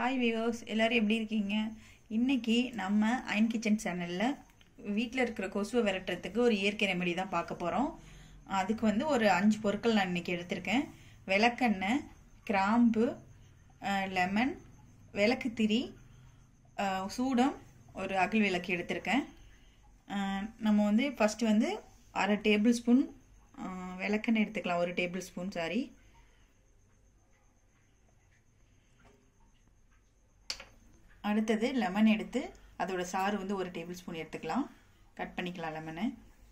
hi விவோஸ் எல்லோரும் எப்படி இருக்கீங்க இன்னைக்கு நம்ம அயன் கிச்சன் சேனலில் வீட்டில் இருக்கிற கொசுவை விரட்டுறதுக்கு ஒரு இயற்கை ரெமெடி தான் பார்க்க போகிறோம் அதுக்கு வந்து ஒரு அஞ்சு பொருட்கள் நான் இன்னைக்கு எடுத்திருக்கேன் விளக்கெண்ணெய் கிராம்பு லெமன் விளக்கு திரி அஹ், சூடம் ஒரு அகல் விளக்கு எடுத்திருக்கேன் அஹ், நம்ம வந்து ஃபஸ்ட்டு வந்து அரை டேபிள் ஸ்பூன் விளக்கெண்ணெய் எடுத்துக்கலாம் ஒரு டேபிள் ஸ்பூன் சாரி அடுத்தது லெமன் எடுத்து அதோட சாறு வந்து ஒரு டேபிள் ஸ்பூன் எடுத்துக்கலாம் கட் பண்ணிக்கலாம் லெமனை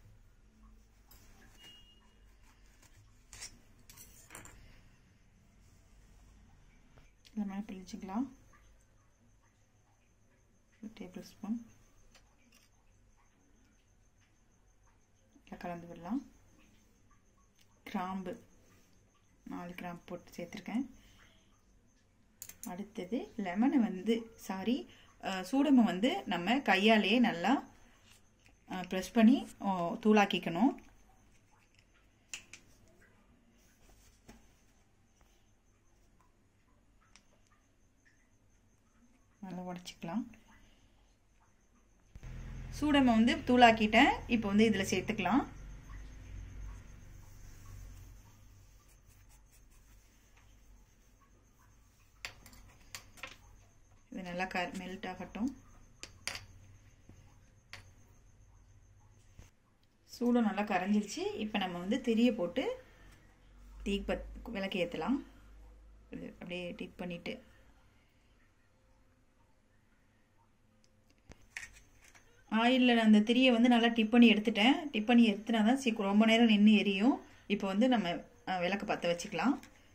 லெமனை பிழிச்சிக்கலாம் ஒரு டேபிள் ஸ்பூன் கலந்து விடலாம் கிராம்பு நாலு கிராம்பு போட்டு சேர்த்துருக்கேன் அடுத்தது லெமனை வந்து சாரி சூடமை வந்து நம்ம கையாலேயே நல்லா ப்ரெஸ் பண்ணி ஆ, தூளாக்கிக்கணும் நல்லா உடச்சிக்கலாம் சூடமை வந்து தூளாக்கிட்டேன் இப்போ வந்து இதில் சேர்த்துக்கலாம் இது நல்லா க மெல்ட் ஆகட்டும் சூடம் நல்லா கரைஞ்சிருச்சு இப்போ நம்ம வந்து திரியை போட்டு தீ பத் விளக்கு ஏற்றலாம் இது அப்படியே டிப் பண்ணிட்டு ஆயிலில் அந்த திரியை வந்து நல்லா டிப் பண்ணி எடுத்துட்டேன் டிப் பண்ணி எடுத்துனா தான் சீக்கிரம் ரொம்ப நேரம் நின்று எரியும் இப்போ வந்து நம்ம அஹ், விளக்கு பற்ற வச்சுக்கலாம்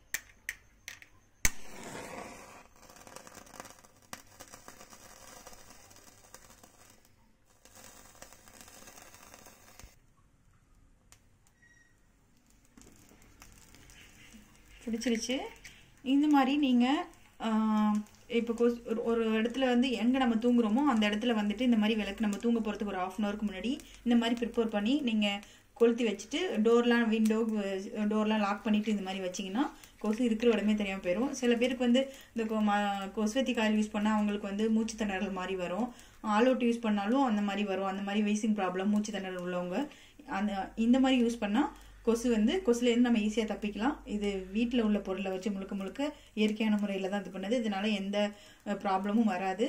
பிடிச்சிருச்சு இந்த மாதிரி நீங்கள் இப்போ கொஸ் ஒரு- ஒரு இடத்துல வந்து எங்கே நம்ம தூங்குறோமோ அந்த இடத்துல வந்துட்டு இந்த மாதிரி விளக்கு நம்ம தூங்க போகிறதுக்கு ஒரு ஆஃப் அன் ஹவருக்கு முன்னாடி இந்த மாதிரி ப்ரிப்பேர் பண்ணி நீங்கள் கொளுத்தி வச்சுட்டு டோர்லாம் விண்டோ டோர்லாம் லாக் பண்ணிவிட்டு இந்த மாதிரி வச்சிங்கன்னா கொசு இருக்கிற இடமே தெரியாமல் போயிடும் சில பேருக்கு வந்து இந்த கொ- ம- கொசுவத்தி காயில் யூஸ் பண்ணால் அவங்களுக்கு வந்து மூச்சு திணறல் மாதிரி வரும் ஆல் அவுட் யூஸ் பண்ணாலும் அந்த மாதிரி வரும் அந்த மாதிரி வீசிங் ப்ராப்ளம் மூச்சு திணறல் உள்ளவங்க அந்த இந்த மாதிரி யூஸ் பண்ணால் கொசு வந்து கொசுலேருந்து நம்ம ஈஸியாக தப்பிக்கலாம் இது வீட்டில் உள்ள பொருளை வச்சு முழுக்க முழுக்க இயற்கையான முறையில் தான் இது பண்ணுது இதனால எந்த ப்ராப்ளமும் வராது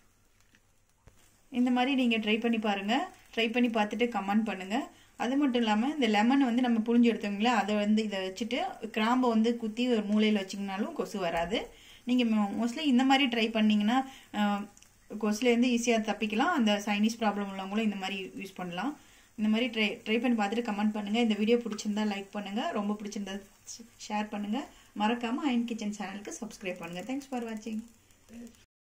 இந்த மாதிரி நீங்கள் ட்ரை பண்ணி பாருங்கள் ட்ரை பண்ணி பார்த்துட்டு கமெண்ட் பண்ணுங்கள் அது மட்டும் இல்லாமல் இந்த லெமன் வந்து நம்ம புழிஞ்சு எடுத்தோங்களே அதை வந்து இதை வச்சுட்டு கிராம்பை வந்து குத்தி ஒரு மூலையில் வச்சிங்கனாலும் கொசு வராது நீங்கள் மோஸ்ட்லி இந்த மாதிரி ட்ரை பண்ணிங்கன்னா அஹ், கொசுலேருந்து ஈஸியாக தப்பிக்கலாம் அந்த சைனீஸ் ப்ராப்ளம் உள்ளவங்களும் இந்த மாதிரி யூஸ் பண்ணலாம் இந்த மாதிரி ட்ரை ட்ரை பண்ணி பார்த்துட்டு கமெண்ட் பண்ணுங்கள் இந்த வீடியோ பிடிச்சிருந்தா லைக் பண்ணுங்கள் ரொம்ப பிடிச்சிருந்தா ஷேர் பண்ணுங்கள் மறக்காமல் அயன் கிச்சன் சேனலுக்கு சப்ஸ்கிரைப் பண்ணுங்கள் தேங்க்ஸ் ஃபார் வாட்சிங்